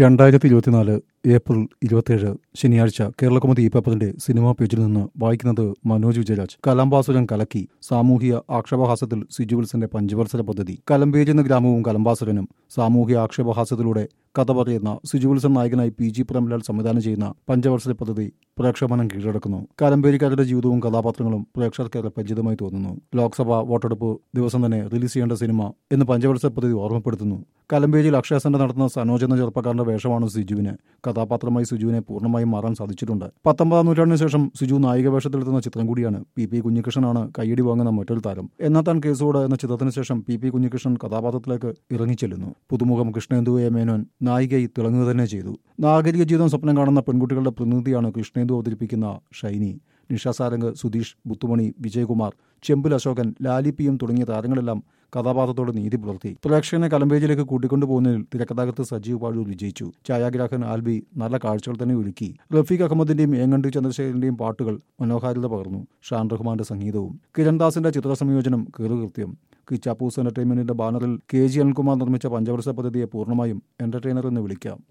രണ്ടായിരത്തി ഇരുപത്തിനാല് ഏപ്രിൽ ഇരുപത്തിയേഴ് ശനിയാഴ്ച കേരളകൗമുദി ഈ പേപ്പറിന്റെ സിനിമാ പേജിൽ നിന്ന് വായിക്കുന്നത് മനോജ് വിജയരാജ് കലംബാസുരൻ കലക്കി സാമൂഹിക ആക്ഷേപഹാസ്യത്തിൽ സിജു വിൽസന്റെ പഞ്ചവത്സര പദ്ധതി കലമ്പേജ് എന്ന ഗ്രാമവും കലംബാസുരനും സാമൂഹിക ആക്ഷേപഹാസ്യത്തിലൂടെ കഥ പറയുന്ന സിജു വിൽസൺ നായകനായി പി ജി പ്രേംലാൽ സംവിധാനം ചെയ്യുന്ന പഞ്ചവത്സര പദ്ധതി പ്രേക്ഷകമനം കീഴടക്കുന്നു കലമ്പേരിക്കാരുടെ ജീവിതവും കഥാപാത്രങ്ങളും പ്രേക്ഷകർക്ക് പരിചിതമായി തോന്നുന്നു ലോക്സഭാ വോട്ടെടുപ്പ് ദിവസം തന്നെ റിലീസ് ചെയ്യേണ്ട സിനിമ എന്ന് പഞ്ചവത്സര പദ്ധതി ഓർമ്മപ്പെടുത്തുന്നു കലമ്പേരിയിൽ അക്ഷയസെന്റർ നടത്തുന്ന സനോജ് എന്ന ചെറുപ്പക്കാരന്റെ വേഷമാണ് സിജുവിന് കഥാപാത്രമായി സിജുവിനെ പൂർണ്ണമായും മാറാൻ സാധിച്ചിട്ടുണ്ട് പത്തൊമ്പതാം നൂറ്റാണ്ടിന് ശേഷം സിജു നായിക വേഷത്തിലെത്തുന്ന ചിത്രം കൂടിയാണ് പി പി കുഞ്ഞികൃഷ്ണനാണ് കയ്യടി വാങ്ങുന്ന മറ്റൊരു താരം എന്നാൽ താൻ കേസോട് എന്ന ചിത്രത്തിന് ശേഷം പി പി കുഞ്ഞികൃഷ്ണൻ കഥാപാത്രത്തിലേക്ക് ഇറങ്ങിച്ചെല്ലുന്നു പുതുമുഖം കൃഷ്ണേന്ദു എ മേനോൻ നായികയായി തിളങ്ങുക തന്നെ ചെയ്തു നാഗരിക ജീവിതം സ്വപ്നം കാണുന്ന പെൺകുട്ടികളുടെ പ്രതിനിധിയാണ് കൃഷ്ണേന്ദു അവതരിപ്പിക്കുന്ന ഷൈനി നിഷ സാരംഗ് സുധീഷ് ബുത്തുമണി വിജയകുമാർ ചെമ്പുൽ അശോകൻ ലാലി പിയും തുടങ്ങിയ താരങ്ങളെല്ലാം കഥാപാത്രത്തോട് നീതി പുലർത്തി പ്രേക്ഷകനെ കലമ്പേജിലേക്ക് കൂട്ടിക്കൊണ്ടുപോകുന്നതിൽ തിരക്കഥാകൃത്ത് സജീവ് പാഴൂർ വിജയിച്ചു ഛായാഗ്രാഹകൻ ആൽബി നല്ല കാഴ്ചകൾ തന്നെ ഒരുക്കി റഫീഖ് അഹമ്മദിന്റെയും ഏങ്ങണ്ടി ചന്ദ്രശേഖരന്റെയും പാട്ടുകൾ മനോഹാരിത പകർന്നു ഷാൻ റഹ്മാന്റെ സംഗീതവും കിരൺദാസിന്റെ ചിത്രസംയോജനം കീറുകൃത്യം കിച്ചാപ്പൂസ് എന്റർടൈൻമെന്റിന്റെ ബാനറിൽ കെ ജി അനിൽകുമാർ നിർമ്മിച്ച പഞ്ചവർഷ പദ്ധതിയെ പൂർണ്ണമായും എന്റർടൈനർ എന്ന് വിളിക്കാം